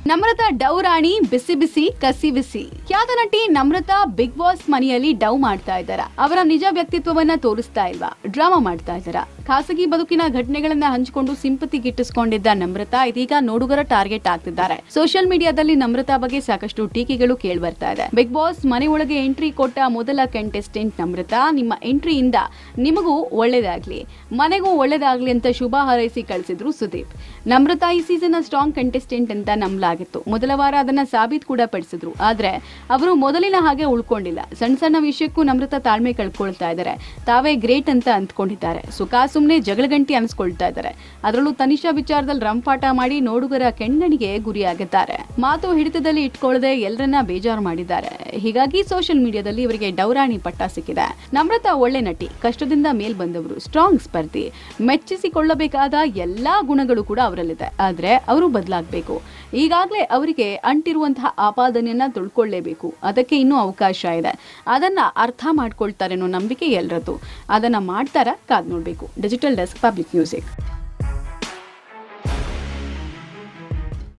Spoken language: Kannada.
ನಮ್ರತಾ ಡವ್ ರಾಣಿ ಬಿಸಿ ಬಿಸಿ ಕಸಿ ಬಿಸಿ ಖ್ಯಾತ ನಟಿ ನಮ್ರತಾ ಬಿಗ್ ಬಾಸ್ ಮನೆಯಲ್ಲಿ ಡವ್ ಮಾಡ್ತಾ ಇದ್ದಾರ ಅವರ ನಿಜ ವ್ಯಕ್ತಿತ್ವವನ್ನ ತೋರಿಸ್ತಾ ಇಲ್ವಾ ಡ್ರಾಮಾ ಮಾಡ್ತಾ ಇದ್ದಾರ ಖಾಸಗಿ ಬದುಕಿನ ಘಟನೆಗಳನ್ನ ಹಂಚಿಕೊಂಡು ಸಿಂಪತಿ ಗಿಟ್ಟಿಸಿಕೊಂಡಿದ್ದ ನಮ್ರತಾ ಇದೀಗ ನೋಡುಗರ ಟಾರ್ಗೆಟ್ ಆಗ್ತಿದ್ದಾರೆ ಸೋಷಿಯಲ್ ಮೀಡಿಯಾದಲ್ಲಿ ನಮ್ರತಾ ಬಗ್ಗೆ ಸಾಕಷ್ಟು ಟೀಕೆಗಳು ಕೇಳ್ಬರ್ತಾ ಇದೆ ಬಿಗ್ ಬಾಸ್ ಮನೆ ಒಳಗೆ ಎಂಟ್ರಿ ಕೊಟ್ಟ ಮೊದಲ ಕಂಟೆಸ್ಟೆಂಟ್ ನಮ್ರತಾ ನಿಮ್ಮ ಎಂಟ್ರಿಯಿಂದ ನಿಮಗೂ ಒಳ್ಳೇದಾಗ್ಲಿ ಮನೆಗೂ ಒಳ್ಳೇದಾಗ್ಲಿ ಅಂತ ಶುಭ ಹಾರೈಸಿ ಕಳಿಸಿದ್ರು ಸುದೀಪ್ ನಮ್ರತಾ ಈ ಸೀಸನ್ ಸ್ಟ್ರಾಂಗ್ ಕಂಟೆಸ್ಟೆಂಟ್ ಅಂತ ನಂಬಲಾಗಿತ್ತು ಮೊದಲ ವಾರ ಅದನ್ನ ಸಾಬೀತ್ ಕೂಡ ಪಡಿಸಿದ್ರು ಆದ್ರೆ ಅವರು ಮೊದಲಿನ ಹಾಗೆ ಉಳ್ಕೊಂಡಿಲ್ಲ ಸಣ್ಣ ಸಣ್ಣ ವಿಷಯಕ್ಕೂ ನಮ್ರತಾ ತಾಳ್ಮೆ ಕಳ್ಕೊಳ್ತಾ ಇದ್ದಾರೆ ತಾವೇ ಗ್ರೇಟ್ ಅಂತ ಅಂದ್ಕೊಂಡಿದ್ದಾರೆ ಸುಖ ಸುಮ್ನೆ ಜಗಳಗಂಟಿ ಅನ್ಸ್ಕೊಳ್ತಾ ಇದ್ದಾರೆ ಅದರಲ್ಲೂ ತನಿಷಾ ವಿಚಾರದಲ್ಲಿ ರಂಪಾಟ ಮಾಡಿ ನೋಡುಗರ ಕೆಣ್ಣಣಿಗೆ ಗುರಿಯಾಗಿದ್ದಾರೆ ಮಾತು ಹಿಡಿತದಲ್ಲಿ ಇಟ್ಕೊಳ್ಳದೆ ಎಲ್ಲರನ್ನ ಬೇಜಾರು ಮಾಡಿದ್ದಾರೆ ಹೀಗಾಗಿ ಸೋಷಿಯಲ್ ಮೀಡಿಯಾದಲ್ಲಿ ಇವರಿಗೆ ಡೌರಾಣಿ ಪಟ್ಟ ಸಿಕ್ಕಿದೆ ನಮ್ರತಾ ಒಳ್ಳೆ ನಟಿ ಕಷ್ಟದಿಂದ ಮೇಲ್ ಬಂದವರು ಸ್ಟ್ರಾಂಗ್ ಸ್ಪರ್ಧಿ ಮೆಚ್ಚಿಸಿಕೊಳ್ಳಬೇಕಾದ ಎಲ್ಲಾ ಗುಣಗಳು ಕೂಡ ಅವರಲ್ಲಿದೆ ಆದ್ರೆ ಅವರು ಬದಲಾಗಬೇಕು ಈಗಾಗಲೇ ಅವರಿಗೆ ಅಂಟಿರುವಂತಹ ಆಪಾದನೆಯನ್ನ ತಿಳ್ಕೊಳ್ಳೇಬೇಕು ಅದಕ್ಕೆ ಇನ್ನೂ ಅವಕಾಶ ಇದೆ ಅದನ್ನ ಅರ್ಥ ಮಾಡ್ಕೊಳ್ತಾರೆ ಅನ್ನೋ ನಂಬಿಕೆ ಎಲ್ಲರದ್ದು ಅದನ್ನ ಮಾಡ್ತಾರ ಕಾದ್ ನೋಡ್ಬೇಕು ಡಿಜಿಟಲ್ ಡೆಸ್ಕ್ ಪಬ್ಲಿಕ್ ಮ್ಯೂಸಿಕ್